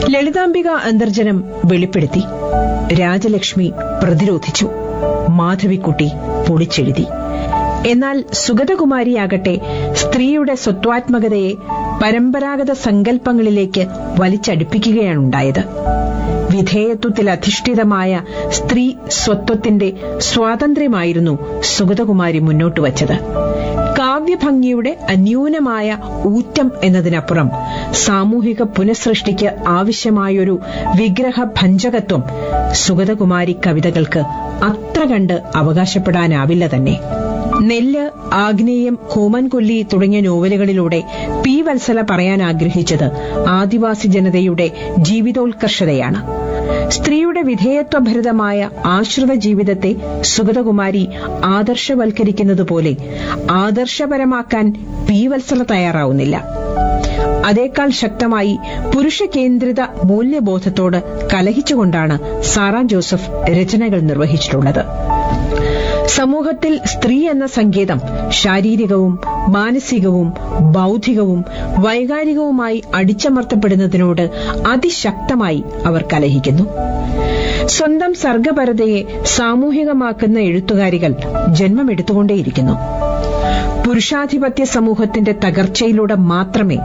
ലളിതാംബിക അന്തർജനം വെളിപ്പെടുത്തി രാജലക്ഷ്മി പ്രതിരോധിച്ചു മാധവിക്കുട്ടി പൊളിച്ചെഴുതി എന്നാൽ സുഗതകുമാരിയാകട്ടെ സ്ത്രീയുടെ സ്വത്വാത്മകതയെ പരമ്പരാഗത സങ്കല്പങ്ങളിലേക്ക് വലിച്ചടുപ്പിക്കുകയാണുണ്ടായത് വിധേയത്വത്തിൽ അധിഷ്ഠിതമായ സ്ത്രീ സ്വത്വത്തിന്റെ സ്വാതന്ത്ര്യമായിരുന്നു സുഗതകുമാരി മുന്നോട്ട് വച്ചത് കാവ്യഭംഗിയുടെ അന്യൂനമായ ഊറ്റം എന്നതിനപ്പുറം സാമൂഹിക പുനഃസൃഷ്ടിക്ക് ആവശ്യമായൊരു വിഗ്രഹ ഭഞ്ചകത്വം സുഗതകുമാരി കവിതകൾക്ക് അത്ര കണ്ട് അവകാശപ്പെടാനാവില്ല തന്നെ നെല്ല് ആഗ്നേയം ഹോമൻകൊല്ലി തുടങ്ങിയ നോവലുകളിലൂടെ പി വത്സല പറയാൻ ആഗ്രഹിച്ചത് ആദിവാസി ജനതയുടെ ജീവിതോത്കർഷതയാണ് സ്ത്രീയുടെ വിധേയത്വഭരിതമായ ആശ്രിത ജീവിതത്തെ സുഗതകുമാരി ആദർശവൽക്കരിക്കുന്നതുപോലെ ആദർശപരമാക്കാൻ പി വത്സല തയ്യാറാവുന്നില്ല അതേക്കാൾ ശക്തമായി പുരുഷ കേന്ദ്രിത മൂല്യബോധത്തോട് കലഹിച്ചുകൊണ്ടാണ് സാറാ ജോസഫ് രചനകൾ നിർവഹിച്ചിട്ടുള്ളത് സമൂഹത്തിൽ സ്ത്രീ എന്ന സങ്കേതം ശാരീരികവും മാനസികവും ബൌദ്ധികവും വൈകാരികവുമായി അടിച്ചമർത്തപ്പെടുന്നതിനോട് അതിശക്തമായി അവർ കലഹിക്കുന്നു സ്വന്തം സർഗപരതയെ സാമൂഹികമാക്കുന്ന എഴുത്തുകാരികൾ ജന്മമെടുത്തുകൊണ്ടേയിരിക്കുന്നു പുരുഷാധിപത്യ സമൂഹത്തിന്റെ തകർച്ചയിലൂടെ മാത്രമേ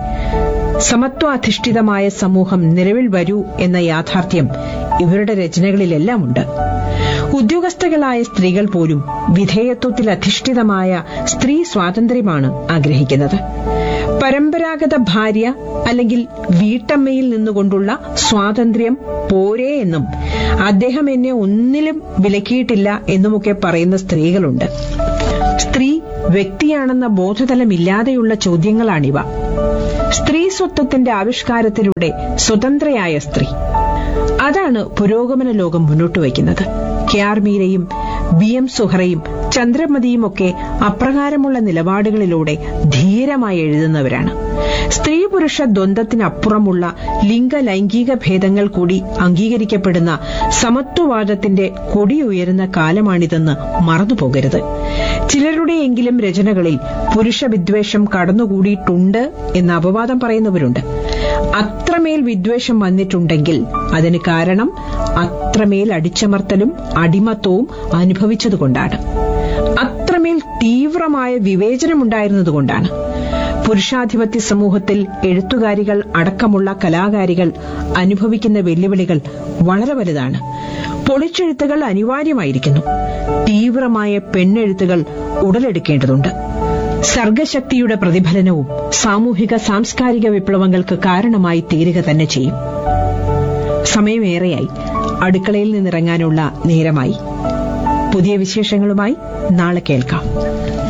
സമത്വാധിഷ്ഠിതമായ സമൂഹം നിലവിൽ വരൂ എന്ന യാഥാർത്ഥ്യം ഇവരുടെ രചനകളിലെല്ലാം ഉണ്ട് ഉദ്യോഗസ്ഥകളായ സ്ത്രീകൾ പോലും വിധേയത്വത്തിൽ അധിഷ്ഠിതമായ സ്ത്രീ സ്വാതന്ത്ര്യമാണ് ആഗ്രഹിക്കുന്നത് പരമ്പരാഗത ഭാര്യ അല്ലെങ്കിൽ വീട്ടമ്മയിൽ നിന്നുകൊണ്ടുള്ള സ്വാതന്ത്ര്യം പോരേ എന്നും അദ്ദേഹം എന്നെ ഒന്നിലും വിലക്കിയിട്ടില്ല എന്നുമൊക്കെ പറയുന്ന സ്ത്രീകളുണ്ട് സ്ത്രീ വ്യക്തിയാണെന്ന ബോധതലമില്ലാതെയുള്ള ചോദ്യങ്ങളാണിവ സ്ത്രീ സ്വത്വത്തിന്റെ ആവിഷ്കാരത്തിലൂടെ സ്വതന്ത്രയായ സ്ത്രീ അതാണ് പുരോഗമന ലോകം മുന്നോട്ട് വയ്ക്കുന്നത് കെ ആർ മീരയും ബി എം സുഹറയും ചന്ദ്രമതിയും ഒക്കെ അപ്രകാരമുള്ള നിലപാടുകളിലൂടെ ധീരമായി എഴുതുന്നവരാണ് സ്ത്രീ പുരുഷ ദ്വന്ദ്വത്തിനപ്പുറമുള്ള ലിംഗ ലൈംഗിക ഭേദങ്ങൾ കൂടി അംഗീകരിക്കപ്പെടുന്ന സമത്വവാദത്തിന്റെ കൊടിയുയരുന്ന കാലമാണിതെന്ന് മറന്നുപോകരുത് ചിലരുടെയെങ്കിലും രചനകളിൽ പുരുഷ വിദ്വേഷം കടന്നുകൂടിയിട്ടുണ്ട് എന്ന അപവാദം പറയുന്നവരുണ്ട് അത്രമേൽ വിദ്വേഷം വന്നിട്ടുണ്ടെങ്കിൽ അതിന് കാരണം അത്രമേൽ അടിച്ചമർത്തലും അടിമത്തവും അനുഭവിച്ചതുകൊണ്ടാണ് അത്രമേൽ തീവ്രമായ വിവേചനമുണ്ടായിരുന്നതുകൊണ്ടാണ് പുരുഷാധിപത്യ സമൂഹത്തിൽ എഴുത്തുകാരികൾ അടക്കമുള്ള കലാകാരികൾ അനുഭവിക്കുന്ന വെല്ലുവിളികൾ വളരെ വലുതാണ് പൊളിച്ചെഴുത്തുകൾ അനിവാര്യമായിരിക്കുന്നു തീവ്രമായ പെണ്ണെഴുത്തുകൾ ഉടലെടുക്കേണ്ടതുണ്ട് സർഗശക്തിയുടെ പ്രതിഫലനവും സാമൂഹിക സാംസ്കാരിക വിപ്ലവങ്ങൾക്ക് കാരണമായി തീരുക തന്നെ ചെയ്യും സമയമേറെയായി അടുക്കളയിൽ നിന്നിറങ്ങാനുള്ള നേരമായി പുതിയ വിശേഷങ്ങളുമായി നാളെ കേൾക്കാം